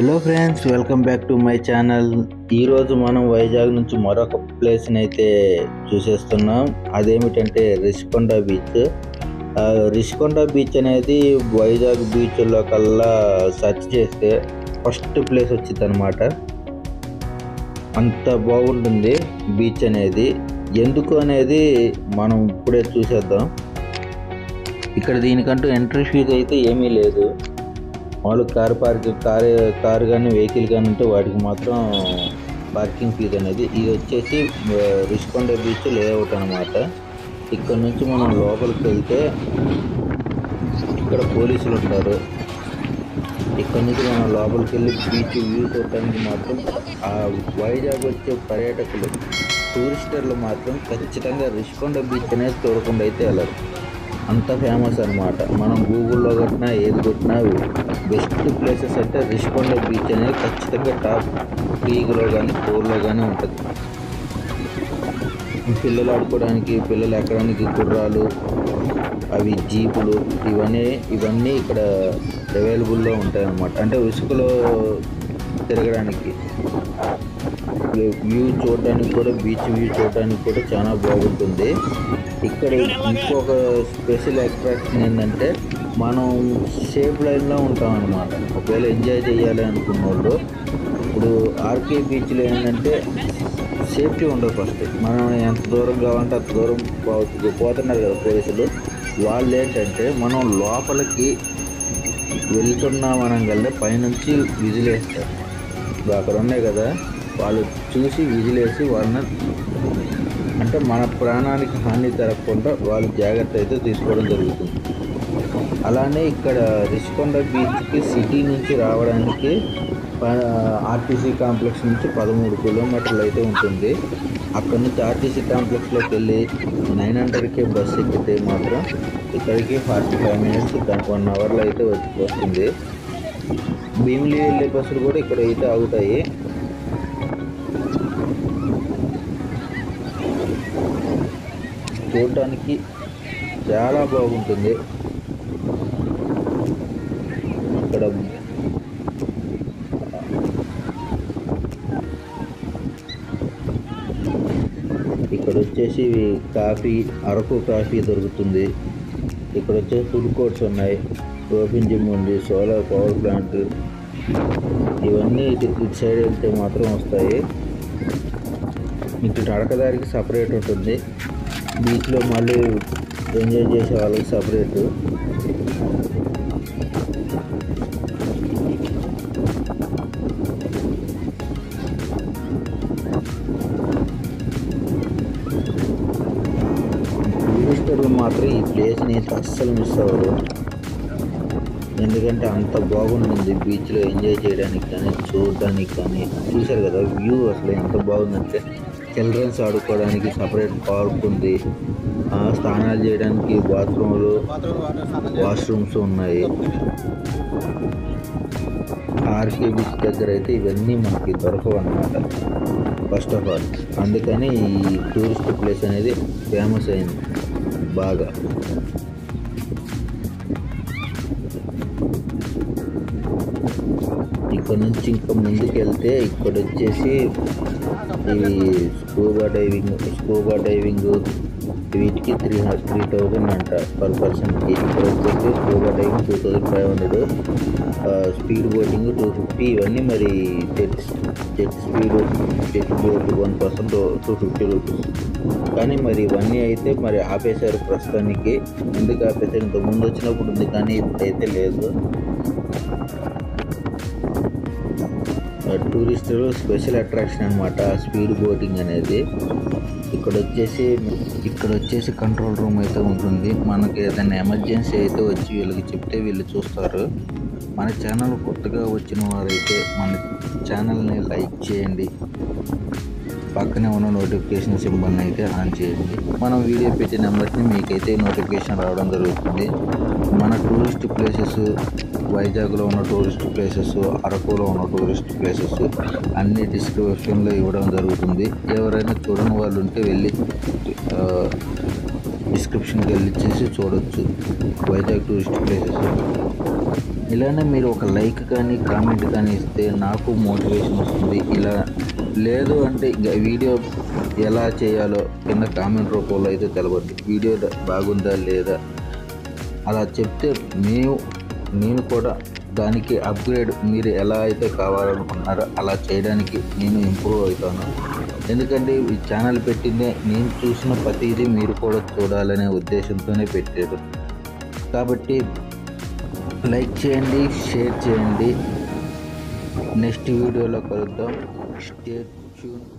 hello friends welcome back to my channel ఈరోజు మనం వైజాగ్ నుంచి మరొక ప్లేస్ని అయితే చూసేస్తున్నాం అదేమిటంటే రిషికొండ బీచ్ ఆ, రిషికొండ బీచ్ అనేది వైజాగ్ బీచ్లో కల్లా సెర్చ్ చేస్తే ఫస్ట్ ప్లేస్ వచ్చింది అనమాట అంత బాగుంటుంది బీచ్ అనేది ఎందుకు అనేది మనం ఇప్పుడే చూసేద్దాం ఇక్కడ దీనికంటూ ఎంట్రీ ఫీజు అయితే ఏమీ లేదు వాళ్ళు కార్ పార్కింగ్ కార్ కార్ కానీ వెహికల్ కానీ ఉంటే వాటికి మాత్రం పార్కింగ్ ఫీజు అనేది ఇది వచ్చేసి ఆ, రిషికొండ బీచ్ లేఅవుట్ అనమాట ఇక్కడ నుంచి మనం లోపలికి వెళ్తే ఇక్కడ పోలీసులు ఉంటారు ఇక్కడ నుంచి మనం లోపలికి వెళ్ళి బీచ్ వ్యూ చూడటానికి మాత్రం ఆ వైజాగ్ వచ్చే పర్యాటకులు టూరిస్టర్లు మాత్రం ఖచ్చితంగా రిషికొండ బీచ్ అనేది చూడకుండా అయితే వెళ్ళరు అంత ఫేమస్ అనమాట మనం గూగుల్లో కొట్టినా ఏది కొట్టినా బెస్ట్ ప్లేసెస్ అంటే రిషికొండ బీచ్ అనేది ఖచ్చితంగా టాప్ త్రీలో కానీ ఫోర్లో కానీ ఉంటుంది పిల్లలు ఆడుకోవడానికి పిల్లలు ఎక్కడానికి గుర్రాలు అవి జీపులు ఇవన్నీ ఇవన్నీ ఇక్కడ అవైలబుల్లో ఉంటాయి అన్నమాట అంటే ఇసుకలో తిరగడానికి వ్యూ చూడడానికి కూడా బీచ్ వ్యూ చూడడానికి కూడా చాలా బాగుంటుంది ఇక్కడ ఇంకొక స్పెషల్ అట్రాక్షన్ ఏంటంటే మనం సేఫ్ లైన్లో ఉంటాం అనమాట ఒకవేళ ఎంజాయ్ చేయాలి అనుకున్న వాళ్ళు ఇప్పుడు ఆర్కే బీచ్లో ఏంటంటే సేఫ్టీ ఉండదు ఫస్ట్ మనం ఎంత దూరం కావాలంటే అంత దూరం పో- పోతున్నారు కదా పోలీసులు వాళ్ళు ఏంటంటే మనం లోపలికి వెళ్తున్నాం అనగానే పైనుంచి విజిలేస్తారు ఇప్పుడు అక్కడ ఉన్నాయి కదా వాళ్ళు చూసి విజిలేసి వాళ్ళని అంటే మన ప్రాణానికి హాని జరగకుండా వాళ్ళు జాగ్రత్త అయితే తీసుకోవడం జరుగుతుంది అలానే ఇక్కడ రిషికొండ బీచ్కి సిటీ నుంచి రావడానికి ఆర్టీసీ కాంప్లెక్స్ నుంచి పదమూడు కిలోమీటర్లు అయితే ఉంటుంది అక్కడ నుంచి ఆర్టీసీ కాంప్లెక్స్లోకి వెళ్ళి నైన్ హండ్రెడ్కి బస్ ఎక్కితే మాత్రం ఇక్కడికి ఫార్టీ ఫైవ్ మినిట్స్ వన్ అవర్లో అయితే వచ్చి వస్తుంది భీమిలి వెళ్ళే బస్సులు కూడా ఇక్కడ అయితే ఆగుతాయి చూడటానికి చాలా బాగుంటుంది ఇక్కడ ఇక్కడ వచ్చేసి కాఫీ అరకు కాఫీ దొరుకుతుంది ఇక్కడ వచ్చేసి ఫుడ్ కోర్ట్స్ ఉన్నాయి ఓపెన్ జిమ్ ఉంది సోలార్ పవర్ ప్లాంట్ ఇవన్నీ ఇటు ఇటు సైడ్ వెళ్తే మాత్రం వస్తాయి ఇటు నడకదారికి సపరేట్ ఉంటుంది బీచ్లో మళ్ళీ ఎంజాయ్ చేసే వాళ్ళకి సపరేట్ టూరిస్టర్లు మాత్రం ఈ ప్లేస్ని అయితే అస్సలు మిస్ అవ్వరు ఎందుకంటే అంత బాగుంటుంది బీచ్లో ఎంజాయ్ చేయడానికి కానీ చూడడానికి కానీ చూశారు కదా వ్యూ అసలు ఎంత బాగుందంటే చిల్డ్రన్స్ ఆడుకోవడానికి సపరేట్ పార్క్ ఉంది ఆ, స్నానాలు చేయడానికి బాత్రూమ్లు వాష్రూమ్స్ ఉన్నాయి ఆర్కే బీచ్ దగ్గర అయితే ఇవన్నీ మనకి దొరకవు అనమాట ఫస్ట్ ఆఫ్ ఆల్ అందుకని ఈ టూరిస్ట్ ప్లేస్ అనేది ఫేమస్ అయింది బాగా ఇక్కడ నుంచి ఇంకా ముందుకు వెళ్తే ఇక్కడ వచ్చేసి ఇవి స్కూబా డైవింగ్ స్కూబా డైవింగ్ వీటికి త్రీ త్రీ థౌజండ్ అంట పర్ పర్సన్కి ఇక్కడ వచ్చేసి scuba diving two thousand five hundred speed boating two fifty ఇవన్నీ మరి jet jet speed jet boat one percent two fifty rupees కానీ మరి ఇవన్నీ అయితే మరి ఆపేశారు ప్రస్తుతానికి ఎందుకు ఆపేశారు ఇంత ముందు వచ్చినప్పుడు ఉంది కానీ ఇప్పుడైతే లేదు టూరిస్టులు స్పెషల్ అట్రాక్షన్ అనమాట స్పీడ్ బోటింగ్ అనేది ఇక్కడ వచ్చేసి ఇక్కడ వచ్చేసి కంట్రోల్ రూమ్ అయితే ఉంటుంది మనకి ఏదైనా ఎమర్జెన్సీ అయితే వచ్చి వీళ్ళకి చెప్తే వీళ్ళు చూస్తారు మన ఛానల్ కొత్తగా వచ్చిన వారైతే మన ఛానల్ని లైక్ చేయండి పక్కనే ఉన్న నోటిఫికేషన్ సింబల్ని అయితే ఆన్ చేయండి మనం వీడియో పెట్టిన నెంబర్ని మీకైతే నోటిఫికేషన్ రావడం జరుగుతుంది మన టూరిస్ట్ ప్లేసెస్ వైజాగ్లో ఉన్న టూరిస్ట్ ప్లేసెస్ అరకులో ఉన్న టూరిస్ట్ ప్లేసెస్ అన్ని డిస్క్రిప్షన్లో ఇవ్వడం జరుగుతుంది ఎవరైనా చూడని వాళ్ళు ఉంటే వెళ్ళి ఆ, డిస్క్రిప్షన్కి వెళ్ళి చేసి చూడొచ్చు వైజాగ్ టూరిస్ట్ ప్లేసెస్ ఇలానే మీరు ఒక లైక్ కానీ కామెంట్ కానీ ఇస్తే నాకు మోటివేషన్ వస్తుంది ఇలా లేదు అంటే ఇంకా వీడియో ఎలా చేయాలో కింద కామెంట్ రూపంలో అయితే తెలవండి వీడియో బాగుందా లేదా అలా చెప్తే మేము నేను కూడా దానికి అప్గ్రేడ్ మీరు ఎలా అయితే కావాలనుకున్నారో అలా చేయడానికి నేను ఇంప్రూవ్ అవుతాను ఎందుకంటే ఈ ఛానల్ పెట్టిందే నేను చూసిన ప్రతిదీ మీరు కూడా చూడాలనే ఉద్దేశంతోనే పెట్టారు కాబట్టి లైక్ చేయండి షేర్ చేయండి నెక్స్ట్ వీడియోలో కలుద్దాం స్టే ట్యూన్